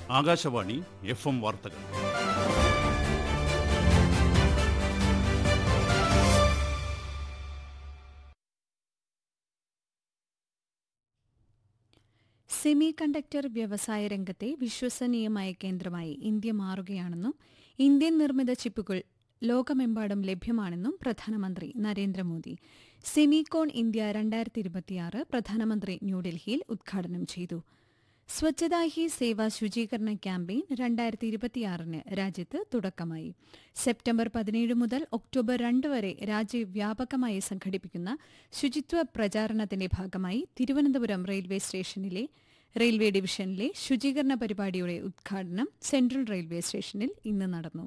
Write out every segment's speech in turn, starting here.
Akashvani F M വാർത്തകൾ semiconductor വ്യവസായ രംഗത്തെ വിശ്വസനീയമായ കേന്ദ്രമായി ഇന്ത്യ മാറുകയാണെന്നും ഇന്ത്യൻ നിർമ്മിത ചിപ്പുകൾ ലോകമെമ്പാടും ലഭ്യമാണെന്നും പ്രധാനമന്ത്രി നരേന്ദ്രമോദി സെമികോൺ ഇന്ത്യ രണ്ടായിരത്തി ഇരുപത്തിയാറ് പ്രധാനമന്ത്രി ന്യൂഡൽഹിയിൽ ഉദ്ഘാടനം ചെയ്തു സ്വച്ഛതാ ഹി സേവ ശുചീകരണ ക്യാമ്പയിൻ രണ്ടായിരത്തി ഇരുപത്തിയാറിന് രാജ്യത്ത് തുടക്കമായി സെപ്റ്റംബർ പതിനേഴ് മുതൽ ഒക്ടോബർ രണ്ട് വരെ രാജ്യവ്യാപകമായി സംഘടിപ്പിക്കുന്ന ശുചിത്വ പ്രചാരണത്തിന്റെ ഭാഗമായി തിരുവനന്തപുരം റെയിൽവേ സ്റ്റേഷനിലെ റെയിൽവേ ഡിവിഷനിലെ ശുചീകരണ പരിപാടിയുടെ ഉദ്ഘാടനം സെൻട്രൽ റെയിൽവേ സ്റ്റേഷനിൽ ഇന്ന് നടന്നു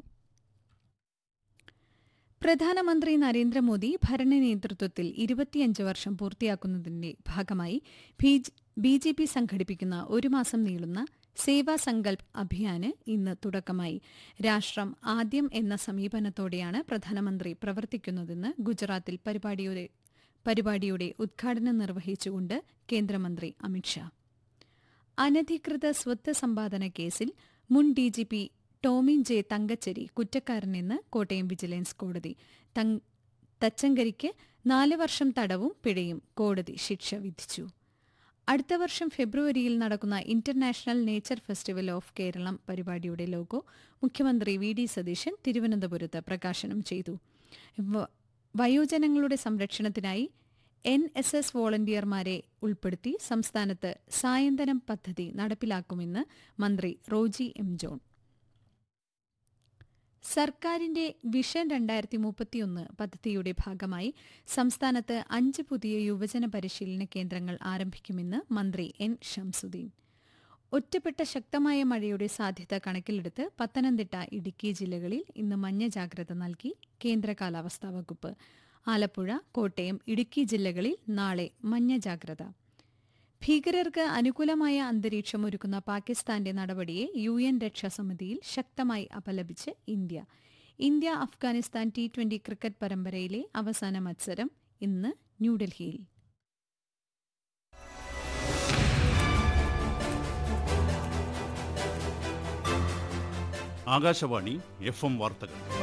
പ്രധാനമന്ത്രി നരേന്ദ്രമോദി ഭരണ നേതൃത്വത്തിൽ ഇരുപത്തിയഞ്ച് വർഷം പൂർത്തിയാക്കുന്നതിന്റെ ഭാഗമായി ബി ജെ പി സംഘടിപ്പിക്കുന്ന ഒരു മാസം നീളുന്ന സേവാ സങ്കൽപ് അഭിയാന് ഇന്ന് തുടക്കമായി രാഷ്ട്രം ആദ്യം എന്ന സമീപനത്തോടെയാണ് പ്രധാനമന്ത്രി പ്രവർത്തിക്കുന്നതെന്ന് ഗുജറാത്തിൽ പരിപാടിയുടെ പരിപാടിയുടെ ഉദ്ഘാടനം നിർവഹിച്ചുകൊണ്ട് കേന്ദ്രമന്ത്രി അമിത്ഷാ അനധികൃത സ്വത്ത് സമ്പാദന കേസിൽ മുൻ ഡിജിപി ടോമിൻ ജെ തങ്കച്ചേരി കുറ്റക്കാരനെന്ന് കോട്ടയം വിജിലൻസ് കോടതി തച്ചങ്കരിക്ക് നാല് വർഷം തടവും പിഴയും കോടതി ശിക്ഷ വിധിച്ചു അടുത്ത വർഷം ഫെബ്രുവരിയിൽ നടക്കുന്ന international nature festival of Keralam പരിപാടിയുടെ ലോഗോ മുഖ്യമന്ത്രി വി ഡി സതീശൻ തിരുവനന്തപുരത്ത് പ്രകാശനം ചെയ്തു വയോജനങ്ങളുടെ സംരക്ഷണത്തിനായി എൻ എസ് എസ് വോളണ്ടിയർമാരെ ഉൾപ്പെടുത്തി സംസ്ഥാനത്ത് സായന്തനം പദ്ധതി നടപ്പിലാക്കുമെന്ന് മന്ത്രി റോജി എം ജോൺ സർക്കാരിന്റെ വിഷൻ രണ്ടായിരത്തി മുപ്പത്തിയൊന്ന് പദ്ധതിയുടെ ഭാഗമായി സംസ്ഥാനത്ത് അഞ്ച് പുതിയ യുവജന പരിശീലന കേന്ദ്രങ്ങൾ ആരംഭിക്കുമെന്ന് മന്ത്രി എൻ ഷംസുദ്ദീൻ ഒറ്റപ്പെട്ട ശക്തമായ മഴയുടെ സാധ്യത കണക്കിലെടുത്ത് പത്തനംതിട്ട ഇടുക്കി ജില്ലകളിൽ ഇന്ന് മഞ്ഞ ജാഗ്രത നൽകി കേന്ദ്ര കാലാവസ്ഥാ വകുപ്പ് ആലപ്പുഴ കോട്ടയം ഇടുക്കി ജില്ലകളിൽ നാളെ മഞ്ഞ ജാഗ്രത ഭീകരർക്ക് അനുകൂലമായ അന്തരീക്ഷം ഒരുക്കുന്ന പാകിസ്ഥാന്റെ നടപടിയെ യു എൻ രക്ഷാസമിതിയിൽ ശക്തമായി അപലപിച്ച് India India Afghanistan T twenty cricket പരമ്പരയിലെ അവസാന മത്സരം ഇന്ന് ന്യൂഡൽഹിയിൽ ആകാശവാണി എഫ് എം വാർത്തകൾ